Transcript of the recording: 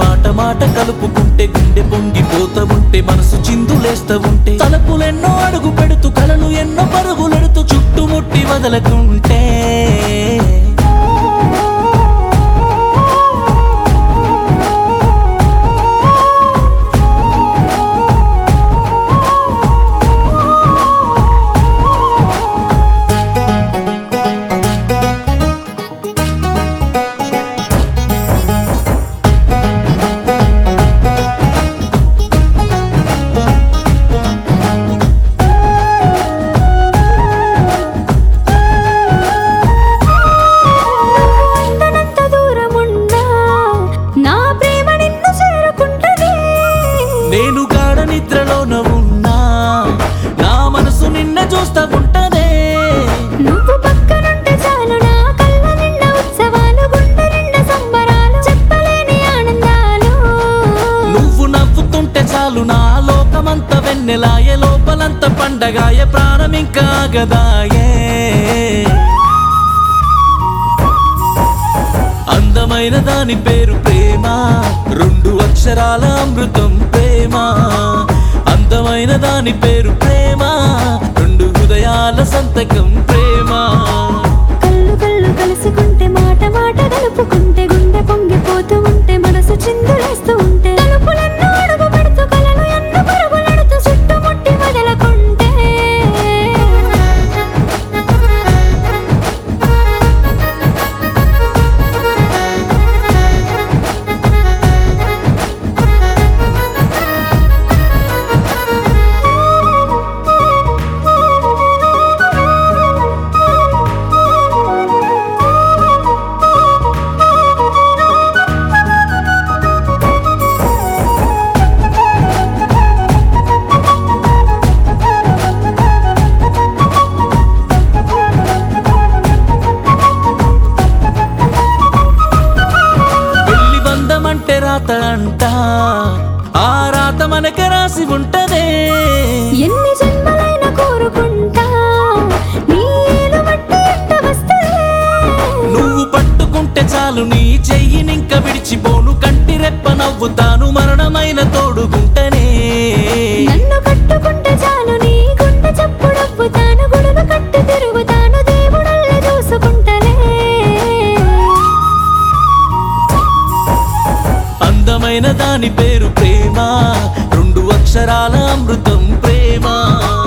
మాట మాట కలుపుకుంటే గుండె పొంగిపోతా ఉంటే మనసు చిందులేస్తా ఉంటే తలపులెన్నో అడుగు పెడుతూ కలలు ఎన్నో పరుగులెడుతూ చుట్టుముట్టి వదలకుంటే అంతనంత దూరమున్నా నా ప్రేమ నిన్ను చేరుకుంటది నేను గాఢ నిద్రలోన ఉన్నా నా మనసు నిన్న చూస్తా ఉంటదే నువ్వు పక్కనుంటే చాలు నా కళ్ళ నిండా ఉత్సవాలు గుండె నిండా సంబరాలు చెప్పలేని ఆనందాలు నువ్వు నవ్వుతుంటే చాలు నా లోకమంత వెన్నెలాయే లోపలంత పండగాయ ప్రాణం ఇంకా గదాయే అందమైన దాని పేరు ప్రేమ రెండు అక్షరాల అమృతం ప్రేమ అందమైన దాని పేరు ప్రేమ రెండు హృదయాల సంతకం ప్రేమ కళ్ళు కళ్ళు కలుసుకుంటే మాట మాట కలుపుకుంటే గుండె పొంగిపోతూ ఉంటే మనసు చిందులేస్తూ ఉంటే తలుపులెన్నో అడుగు పెడుతూ కలలు ఎన్నో పరుగులెడుతూ చుట్టుముట్టి వదలకుంటే పెళ్లి బంధమంటే రాత అంట ఆ రాత మనకి రాసి ఉంటదే ఎన్ని జన్మలైన కోరుకుంటా నీ ఏలు బట్టి ఎంట వస్తలే నువ్వు పట్టుకుంటే చాలు నీ చెయ్యినింక విడిచిపోను కంటి రెప్ప నవ్వుతాను మరణమైన తోడుగుంటనే నన్ను కట్టుకుంటే చాలు నీ గుండె చప్పుడవ్వుతాను గుడుగు కట్టు తిరుగుతాను దేవుడల్ని చూసుకుంటలే అందమైన దాని పేరు ప్రేమ రెండు అక్షరాల అమృతం ప్రేమ